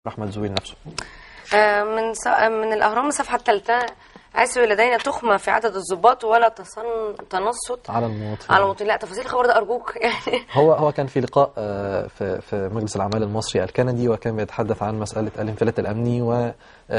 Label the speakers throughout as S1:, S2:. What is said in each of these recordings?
S1: احمد زويل نفسه
S2: آه، من ص- آه، من الاهرام الصفحه الثالثه اسف لدينا تخمه في عدد الضباط ولا تصن... تنصت
S1: على المواطن
S2: على المواطنين لا تفاصيل الخبر ده ارجوك يعني
S1: هو هو كان في لقاء آه، في في مجلس الاعمال المصري الكندي وكان بيتحدث عن مساله الانفلات الامني و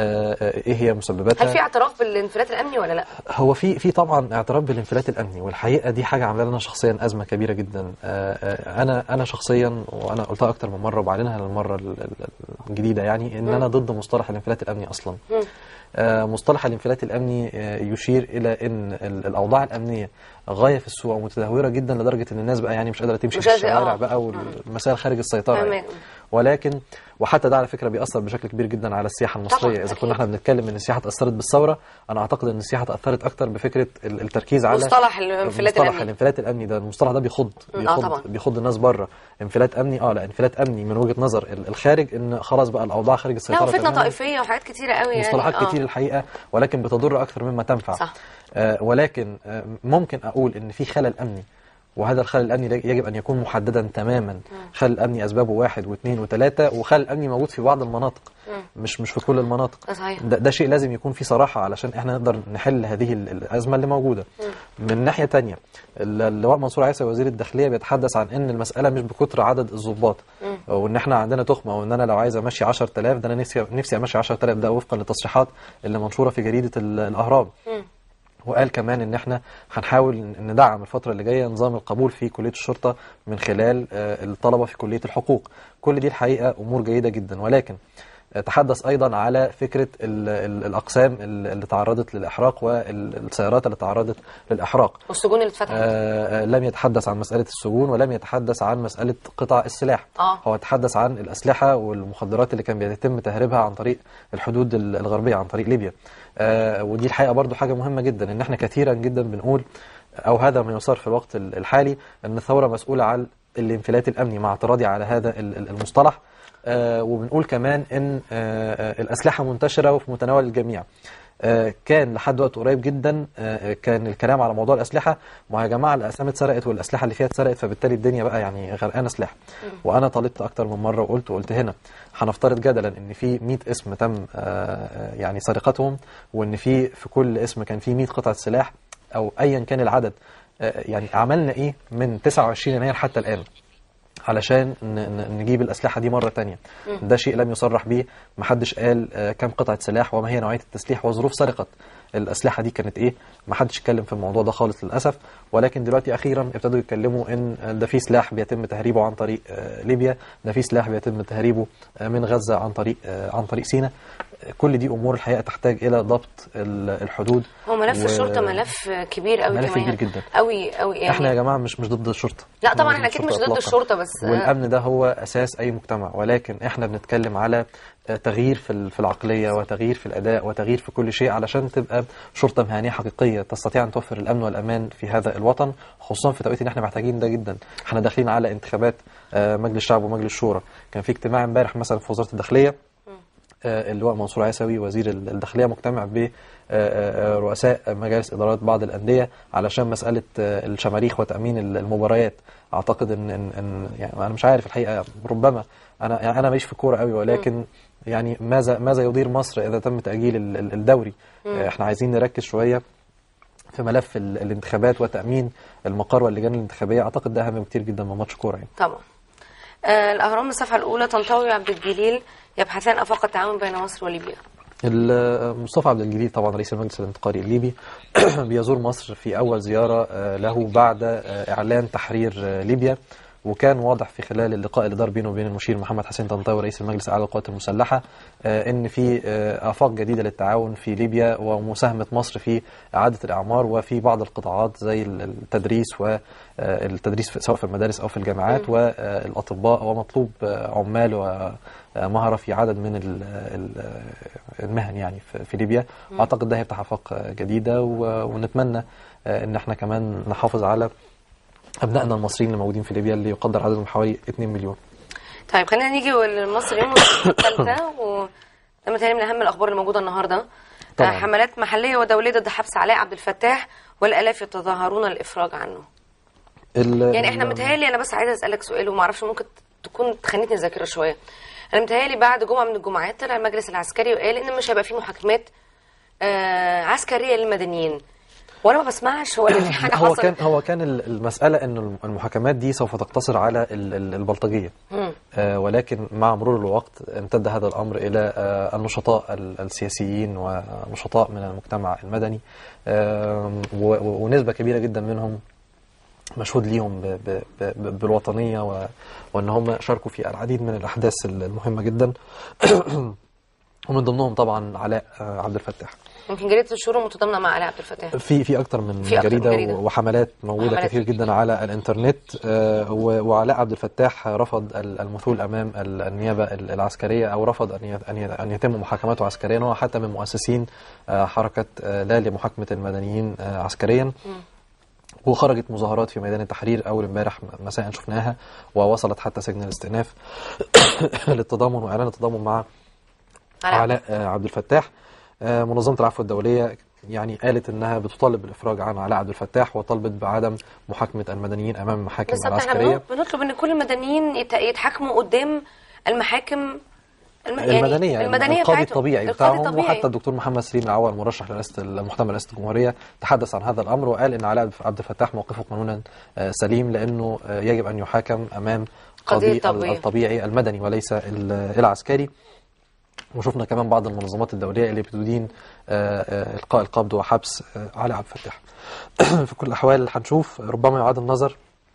S1: آه، ايه هي مسبباتها
S2: هل في اعتراف بالانفلات الامني ولا لا؟
S1: هو في في طبعا اعتراف بالانفلات الامني والحقيقه دي حاجه عامله لنا شخصيا ازمه كبيره جدا آه، آه، انا انا شخصيا وانا قلتها اكتر من مره وبعلنها للمره ال- ال- الجديده يعني ان انا ضد مصطلح الانفلات الامني اصلا
S2: مم.
S1: آه، مصطلح الانفلات الامني آه، يشير الى ان ال- الاوضاع الامنيه غايه في السوء ومتدهوره جدا لدرجه ان الناس بقى يعني مش قادره تمشي
S2: مش
S1: في
S2: قادرة،
S1: الشوارع
S2: آه.
S1: بقى والمسائل خارج السيطره
S2: تمام.
S1: يعني. ولكن وحتى ده على فكره بيأثر بشكل كبير جدا على السياحه المصريه
S2: طبعاً،
S1: اذا
S2: أكيد.
S1: كنا احنا بنتكلم ان السياحه اتاثرت بالثوره انا اعتقد ان السياحه اتاثرت اكتر بفكره ال- التركيز على
S2: مصطلح الانفلات
S1: مصطلح
S2: الامني
S1: الانفلات الامني ده المصطلح ده بيخض
S2: آه،
S1: بيخض
S2: طبعاً.
S1: بيخض الناس بره انفلات امني اه لا انفلات امني من وجهه نظر ال- الخارج ان خلاص بقى الاوضاع خارج
S2: لا
S1: السيطره
S2: وفتنه
S1: تماماً.
S2: طائفيه وحاجات كتيره قوي يعني
S1: مصطلحات
S2: آه.
S1: كتير الحقيقه ولكن بتضر اكثر مما تنفع
S2: صح.
S1: آه ولكن آه ممكن اقول ان في خلل امني وهذا الخلل الامني يجب ان يكون محددا تماما خلل امني اسبابه واحد واثنين وثلاثه وخلل امني موجود في بعض المناطق مش مش في كل المناطق
S2: ده صحيح.
S1: ده, ده شيء لازم يكون فيه صراحه علشان احنا نقدر نحل هذه ال- الازمه اللي موجوده من ناحيه تانية ال- اللواء منصور عيسى وزير الداخليه بيتحدث عن ان المساله مش بكتر عدد الضباط وان احنا عندنا تخمه وان انا لو عايز امشي 10000 ده انا نفسي نفسي امشي 10000 ده وفقا للتصريحات اللي منشوره في جريده ال- الاهرام وقال كمان ان احنا هنحاول ندعم الفتره اللي جايه نظام القبول في كليه الشرطه من خلال آه، الطلبه في كليه الحقوق كل دي الحقيقه امور جيده جدا ولكن آه، تحدث ايضا على فكره ال ال الاقسام ال- اللي تعرضت للاحراق والسيارات اللي تعرضت للاحراق
S2: والسجون اللي اتفتحت
S1: آه، آه، لم يتحدث عن مسألة السجون ولم يتحدث عن مسألة قطع السلاح
S2: آه.
S1: هو تحدث عن الأسلحة والمخدرات اللي كان بيتم تهريبها عن طريق الحدود ال- الغربية عن طريق ليبيا آه، ودي الحقيقة برضو حاجة مهمة جدا إن احنا كثيرا جدا بنقول أو هذا ما يصار في الوقت ال- الحالي أن الثورة مسؤولة عن الانفلات الأمني مع اعتراضي على هذا ال- ال- المصطلح آه، وبنقول كمان ان آه، آه، الاسلحه منتشره وفي متناول الجميع آه، كان لحد وقت قريب جدا آه، كان الكلام على موضوع الاسلحه ما يا جماعه الاسامي اتسرقت والاسلحه اللي فيها اتسرقت فبالتالي الدنيا بقى يعني غرقانه سلاح وانا طالبت اكتر من مره وقلت وقلت هنا هنفترض جدلا ان في 100 اسم تم آه، آه، يعني سرقتهم وان في في كل اسم كان في 100 قطعه سلاح او ايا كان العدد آه، يعني عملنا ايه من 29 يناير حتى الان علشان ن- ن- نجيب الأسلحة دي مرة تانية ده شيء لم يصرح به محدش قال آه، كم قطعة سلاح وما هي نوعية التسليح وظروف سرقة الأسلحة دي كانت إيه محدش اتكلم في الموضوع ده خالص للأسف ولكن دلوقتي أخيرا ابتدوا يتكلموا إن ده في سلاح بيتم تهريبه عن طريق آه، ليبيا ده في سلاح بيتم تهريبه آه، من غزة عن طريق آه، عن طريق سيناء آه، كل دي أمور الحقيقة تحتاج إلى ضبط ال- الحدود
S2: هو ملف
S1: و-
S2: الشرطه ملف كبير قوي
S1: ملف
S2: كمان
S1: كبير جدا.
S2: قوي قوي يعني
S1: احنا يا جماعه مش مش ضد الشرطه
S2: لا
S1: إحنا
S2: طبعا
S1: ضد
S2: احنا اكيد مش
S1: الشرطة
S2: ضد
S1: إطلاقاً.
S2: الشرطه بس آه،
S1: والامن ده هو اساس اي مجتمع ولكن احنا بنتكلم على آه، تغيير في ال- في العقليه وتغيير في الاداء وتغيير في كل شيء علشان تبقى شرطه مهنيه حقيقيه تستطيع ان توفر الامن والامان في هذا الوطن خصوصا في توقيت ان احنا محتاجين ده جدا احنا داخلين على انتخابات آه، مجلس الشعب ومجلس الشورى كان في اجتماع امبارح مثلا في وزاره الداخليه آه، اللواء منصور عيسوي وزير ال- الداخليه مجتمع ب آه، آه، رؤساء مجالس ادارات بعض الانديه علشان مساله آه، الشماريخ وتامين ال- المباريات اعتقد ان ان, إن يعني انا مش عارف الحقيقه ربما انا يعني انا ماليش في الكوره قوي ولكن يعني ماذا ماذا يضير مصر اذا تم تاجيل ال- ال- الدوري آه، احنا عايزين نركز شويه في ملف ال- الانتخابات وتامين المقر واللجان الانتخابيه اعتقد ده اهم بكتير جدا من ماتش كوره يعني
S2: طبعا آه الاهرام الصفحه الاولى طنطاوي وعبد الجليل يبحثان افاق التعاون بين مصر وليبيا
S1: ال- مصطفى عبد الجليل طبعا رئيس المجلس الانتقالي الليبي بيزور مصر في اول زياره آه، له بعد آه، اعلان تحرير آه، ليبيا وكان واضح في خلال اللقاء اللي دار بينه وبين المشير محمد حسين طنطاوي رئيس المجلس الاعلى للقوات المسلحه آه، ان في آه، افاق جديده للتعاون في ليبيا ومساهمه مصر في اعاده الاعمار وفي بعض القطاعات زي التدريس والتدريس في- سواء في المدارس او في الجامعات والاطباء ومطلوب آه، عمال ومهره في عدد من ال- ال- المهن يعني في- في ليبيا اعتقد ده هيفتح افاق جديده و- ونتمنى آه، ان احنا كمان نحافظ على ابنائنا المصريين اللي موجودين في ليبيا اللي يقدر عددهم حوالي 2 مليون
S2: طيب خلينا نيجي لمصر اليوم الثالثه و ده متهيألي من اهم الاخبار اللي موجوده النهارده
S1: طبعاً.
S2: آه، حملات محليه ودوليه ضد حبس علاء عبد الفتاح والالاف يتظاهرون للافراج عنه
S1: ال-
S2: يعني احنا
S1: ال-
S2: متهيألي انا بس عايزه اسالك سؤال وما اعرفش ممكن تكون تخنتني الذاكره شويه انا متهيألي بعد جمعه من الجمعات طلع المجلس العسكري وقال ان مش هيبقى فيه محاكمات آه عسكريه للمدنيين وانا ما بسمعش ولا في حاجه
S1: هو
S2: حصلت
S1: كان هو كان ال- المساله ان المحاكمات دي سوف تقتصر على ال- ال- البلطجيه
S2: مم.
S1: آه، ولكن مع مرور الوقت امتد هذا الامر الى آه، النشطاء ال- السياسيين ونشطاء من المجتمع المدني آم، و- و- ونسبه كبيره جدا منهم مشهود ليهم ب- ب- ب- بالوطنيه و- وان هم شاركوا في العديد من الاحداث المهمه جدا ومن ضمنهم طبعا علاء آه، عبد الفتاح
S2: يمكن جريده الشورى متضامنه مع علاء عبد الفتاح
S1: في في اكتر من
S2: في أكتر من
S1: جريده,
S2: جريدة.
S1: وحملات موجوده
S2: حملات
S1: كتير
S2: كتير.
S1: جدا على الانترنت آه، و- وعلاء عبد الفتاح رفض ال- المثول امام ال- النيابه ال- العسكريه او رفض ان ي- ان ي- ان يتم محاكمته عسكريا هو حتى من مؤسسين آه، حركه آه، لا لمحاكمه المدنيين آه، عسكريا وخرجت مظاهرات في ميدان التحرير اول امبارح مساء شفناها ووصلت حتى سجن الاستئناف للتضامن واعلان التضامن مع
S2: علاء.
S1: علاء آه، عبد الفتاح آه، منظمة العفو الدولية يعني قالت انها بتطالب بالافراج عن علاء عبد الفتاح وطالبت بعدم محاكمة المدنيين امام المحاكم
S2: بالظبط احنا
S1: العسكرية
S2: بنط- بنطلب ان كل المدنيين يت- يتحاكموا قدام المحاكم الم... يعني
S1: المدنية
S2: المدنيه
S1: القاضي
S2: بتاعتهم.
S1: الطبيعي
S2: القاضي
S1: بتاعهم
S2: الطبيعي.
S1: وحتى الدكتور محمد سليم العوض المرشح لرئاسة المحتمل رئاسة الجمهورية تحدث عن هذا الأمر وقال إن علاء عبد الفتاح موقفه قانونا آه، سليم لأنه آه، يجب أن يحاكم أمام
S2: قضية
S1: قاضي
S2: طبيعي.
S1: الطبيعي المدني وليس ال- العسكري وشفنا كمان بعض المنظمات الدولية اللي بتدين آه، آه، إلقاء القبض وحبس آه، علاء عبد الفتاح في كل الأحوال هنشوف ربما يعاد النظر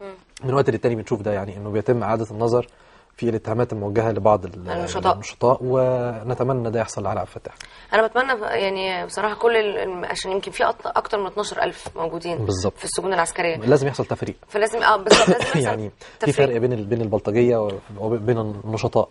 S1: من وقت للتاني بنشوف ده يعني انه بيتم اعاده النظر في الاتهامات الموجهه لبعض ال-
S2: النشطاء.
S1: النشطاء ونتمنى ده يحصل لعلاء عبد الفتاح
S2: انا بتمنى ف- يعني بصراحه كل ال- عشان يمكن في أط- اكتر من 12000 موجودين
S1: بالظبط.
S2: في السجون العسكريه
S1: لازم يحصل تفريق
S2: فلازم اه بالظبط لازم يحصل
S1: يعني في
S2: تفريق.
S1: فرق بين ال- بين البلطجيه وبين النشطاء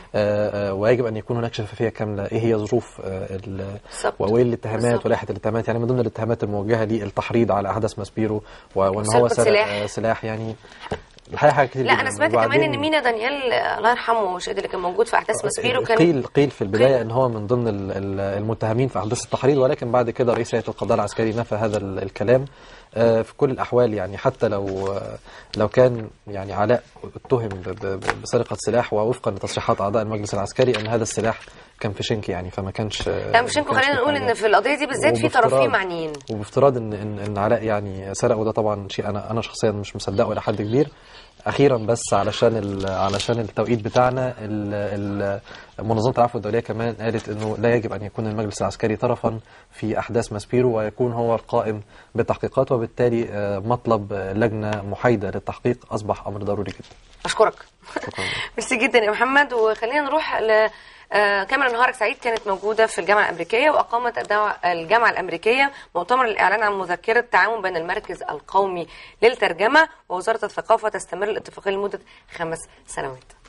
S1: آه، آه، ويجب ان يكون هناك شفافيه كامله ايه هي ظروف آه، ال-
S2: بالظبط.
S1: وايه الاتهامات
S2: بالظبط.
S1: ولائحه الاتهامات يعني من ضمن الاتهامات الموجهه للتحريض على احداث ماسبيرو و- وان هو
S2: سرقة
S1: سرق
S2: سلاح.
S1: آه، سلاح يعني الحقيقه حاجات كتير
S2: لا
S1: جداً.
S2: انا سمعت كمان
S1: وبعدين-
S2: ان مينا دانيال آه، الله يرحمه شهد اللي كان موجود في احداث ماسبيرو كان
S1: قيل قيل في البدايه
S2: قيل.
S1: ان هو من ضمن ال- ال- المتهمين في احداث التحريض ولكن بعد كده رئيس هيئه القضاء العسكري نفى هذا ال- الكلام آه، في كل الاحوال يعني حتى لو آه، لو كان يعني علاء اتهم ب- ب- بسرقه سلاح ووفقا لتصريحات اعضاء المجلس العسكري ان هذا السلاح كان في شنك يعني فما كانش
S2: لا مش انكم
S1: ما كانش
S2: خلينا
S1: في
S2: نقول
S1: حاجة.
S2: ان في القضيه دي بالذات في
S1: وبافتراض-
S2: طرفين معنيين
S1: وبافتراض ان ان ان علاء يعني سرق وده طبعا شيء انا انا شخصيا مش مصدقه الى حد كبير اخيرا بس علشان ال- علشان التوقيت بتاعنا ال- ال- منظمه العفو الدوليه كمان قالت انه لا يجب ان يكون المجلس العسكري طرفا في احداث ماسبيرو ويكون هو القائم بالتحقيقات وبالتالي آه، مطلب آه، لجنه محايده للتحقيق اصبح امر ضروري جدا
S2: اشكرك
S1: شكرا
S2: ميرسي جدا يا محمد وخلينا نروح ل آه، كاميرا نهارك سعيد كانت موجودة في الجامعة الأمريكية وأقامت الدعوة- الجامعة الأمريكية مؤتمر للإعلان عن مذكرة تعاون بين المركز القومي للترجمة ووزارة الثقافة تستمر الاتفاقية لمدة خمس سنوات